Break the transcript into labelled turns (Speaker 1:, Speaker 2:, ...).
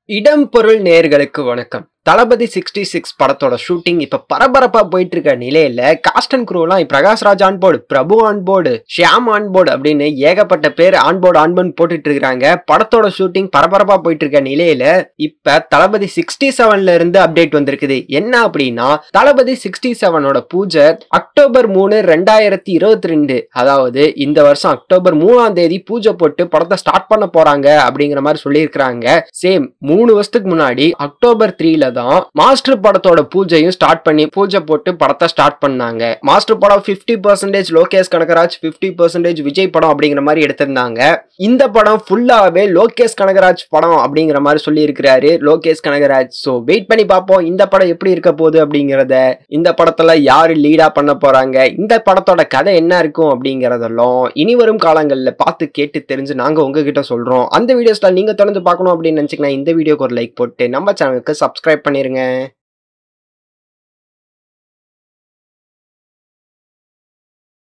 Speaker 1: இடம் பொருள் நேர்களுக்கு வணக்கம் தளபதி சிக்ஸ்டி சிக்ஸ் படத்தோட ஷூட்டிங் இப்ப பரபரப்பா போயிட்டு இருக்க நிலையில காஸ்ட் அண்ட் குரூலாம் Prakash Raj on board Prabhu on board Shyam on board அப்படின்னு ஏகப்பட்ட பேர் ஆன் போர்டு ஆன் போர்டு போட்டுட்டு இருக்காங்க படத்தோட ஷூட்டிங் பரபரப்பா போயிட்டு இருக்க நிலையில இப்ப தளபதி சிக்ஸ்டி செவன்ல இருந்து அப்டேட் வந்திருக்குது என்ன அப்படின்னா தளபதி சிக்ஸ்டி செவனோட பூஜை அக்டோபர் மூணு ரெண்டாயிரத்தி இருபத்தி ரெண்டு அதாவது இந்த வருஷம் அக்டோபர் மூணாம் தேதி பூஜை போட்டு படத்தை ஸ்டார்ட் பண்ண போறாங்க அப்படிங்கிற மாதிரி சொல்லியிருக்கிறாங்க சேம் மூணு வருஷத்துக்கு முன்னாடி அக்டோபர் த்ரீல தான் மாஸ்டர் படத்தோட பூஜையும் ஸ்டார்ட் பண்ணி பூஜை போட்டு படத்தை ஸ்டார்ட் பண்ணாங்க மாஸ்டர் படம் 50% பர்சன்டேஜ் லோகேஷ் கனகராஜ் 50% பர்சன்டேஜ் விஜய் படம் அப்படிங்கிற மாதிரி எடுத்திருந்தாங்க இந்த படம் ஃபுல்லாவே லோகேஷ் கனகராஜ் படம் அப்படிங்கிற மாதிரி சொல்லி இருக்கிறாரு லோகேஷ் கனகராஜ் ஸோ வெயிட் பண்ணி பார்ப்போம் இந்த படம் எப்படி இருக்க போகுது அப்படிங்கிறத இந்த படத்துல யாரு லீடா பண்ண போறாங்க இந்த படத்தோட கதை என்ன இருக்கும் அப்படிங்கறதெல்லாம் இனி வரும் காலங்கள்ல பார்த்து கேட்டு தெரிஞ்சு நாங்க உங்ககிட்ட சொல்றோம் அந்த வீடியோஸ்ல நீங்க தொடர்ந்து பார்க்கணும் அப்படின்னு நினைச்சீங்கன்னா இந்த வீடியோக்கு ஒரு லைக் போட்டு நம்ம சேனலுக்கு சப்ஸ்கிரைப் பண்ணிருங்க